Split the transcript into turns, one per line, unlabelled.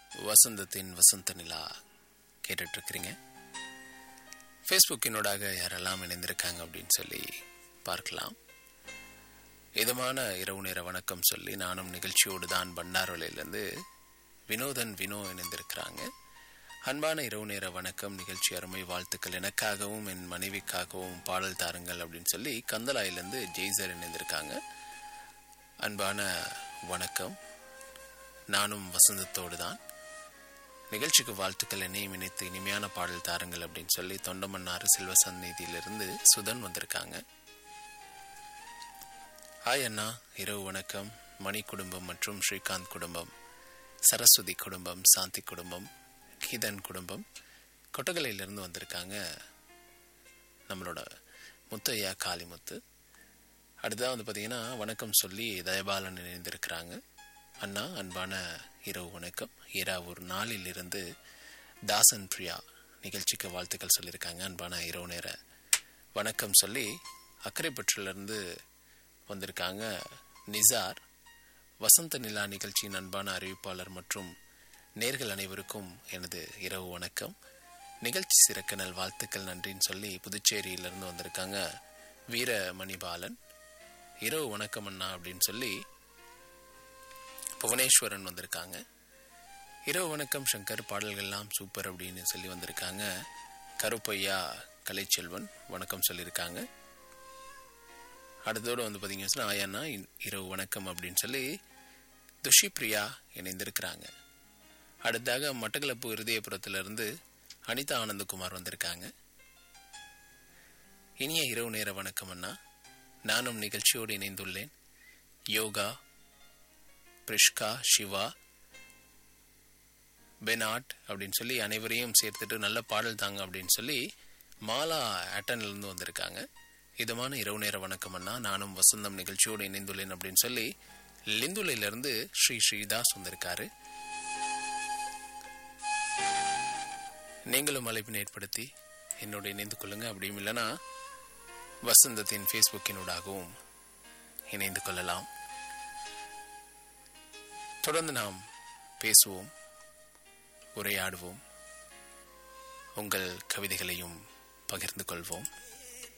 வசந்தத்தின் வசந்த நிலா கேட்டுட்ருக்கிறீங்க ஃபேஸ்புக்கினோடாக யாரெல்லாம் இணைந்திருக்காங்க அப்படின்னு சொல்லி பார்க்கலாம் இதமான இரவு நேர வணக்கம் சொல்லி நானும் நிகழ்ச்சியோடு தான் பண்டாரோலையிலேருந்து வினோதன் வினோ இணைந்திருக்கிறாங்க அன்பான இரவு நேர வணக்கம் நிகழ்ச்சி அருமை வாழ்த்துக்கள் எனக்காகவும் என் மனைவிக்காகவும் பாடல் தாருங்கள் அப்படின்னு சொல்லி கந்தலாயிலேருந்து ஜெய்சர் இணைந்திருக்காங்க அன்பான வணக்கம் நானும் வசந்தத்தோடு தான் நிகழ்ச்சிக்கு வாழ்த்துக்கள் என்னையும் இணைத்து இனிமையான பாடல் தாருங்கள் அப்படின்னு சொல்லி தொண்டமன்னாறு செல்வ சந்நிதியிலிருந்து சுதன் வந்திருக்காங்க ஹாய் அண்ணா இரவு வணக்கம் மணி குடும்பம் மற்றும் ஸ்ரீகாந்த் குடும்பம் சரஸ்வதி குடும்பம் சாந்தி குடும்பம் கீதன் குடும்பம் கொட்டகலையிலிருந்து வந்திருக்காங்க நம்மளோட முத்தையா காளிமுத்து அடுத்ததாக வந்து பார்த்தீங்கன்னா வணக்கம் சொல்லி தயபாலன் இணைந்திருக்கிறாங்க அண்ணா அன்பான இரவு வணக்கம் இரவு நாளிலிருந்து தாசன் பிரியா நிகழ்ச்சிக்கு வாழ்த்துக்கள் சொல்லியிருக்காங்க அன்பான இரவு நேர வணக்கம் சொல்லி அக்கரைப்பற்றிலிருந்து வந்திருக்காங்க நிசார் வசந்த நிலா நிகழ்ச்சியின் அன்பான அறிவிப்பாளர் மற்றும் நேர்கள் அனைவருக்கும் எனது இரவு வணக்கம் நிகழ்ச்சி சிறக்க நல் வாழ்த்துக்கள் நன்றின்னு சொல்லி புதுச்சேரியிலிருந்து வந்திருக்காங்க வீர மணிபாலன் இரவு வணக்கம் அண்ணா அப்படின்னு சொல்லி புவனேஸ்வரன் வந்திருக்காங்க இரவு வணக்கம் சங்கர் பாடல்கள்லாம் சூப்பர் அப்படின்னு சொல்லி வந்திருக்காங்க கருப்பையா கலைச்செல்வன் வணக்கம் சொல்லியிருக்காங்க அடுத்தோடு வந்து பார்த்தீங்கன்னா ஆயாண்ணா இரவு வணக்கம் அப்படின்னு சொல்லி துஷி பிரியா இணைந்திருக்கிறாங்க அடுத்தாக மட்டக்களப்பு இருதயபுரத்திலிருந்து அனிதா ஆனந்தகுமார் வந்திருக்காங்க இனிய இரவு நேர வணக்கம் அண்ணா நானும் நிகழ்ச்சியோடு இணைந்துள்ளேன் யோகா பிரிஷ்கா சிவா பெனாட் அப்படின்னு சொல்லி அனைவரையும் சேர்த்துட்டு நல்ல பாடல் தாங்க அப்படின்னு சொல்லி மாலா ஆட்டன்லேருந்து வந்திருக்காங்க இதமான இரவு நேர வணக்கம் அண்ணா நானும் வசந்தம் நிகழ்ச்சியோடு இணைந்துள்ளேன் அப்படின்னு சொல்லி லிந்துலையிலிருந்து ஸ்ரீ ஸ்ரீதாஸ் வந்திருக்காரு நீங்களும் அழைப்பினை ஏற்படுத்தி என்னோட இணைந்து கொள்ளுங்க அப்படியும் இல்லைன்னா வசந்தத்தின் ஃபேஸ்புக்கினூடாகவும் இணைந்து கொள்ளலாம் தொடர்ந்து நாம் பேசுவோம் உரையாடுவோம் உங்கள் கவிதைகளையும் பகிர்ந்து கொள்வோம்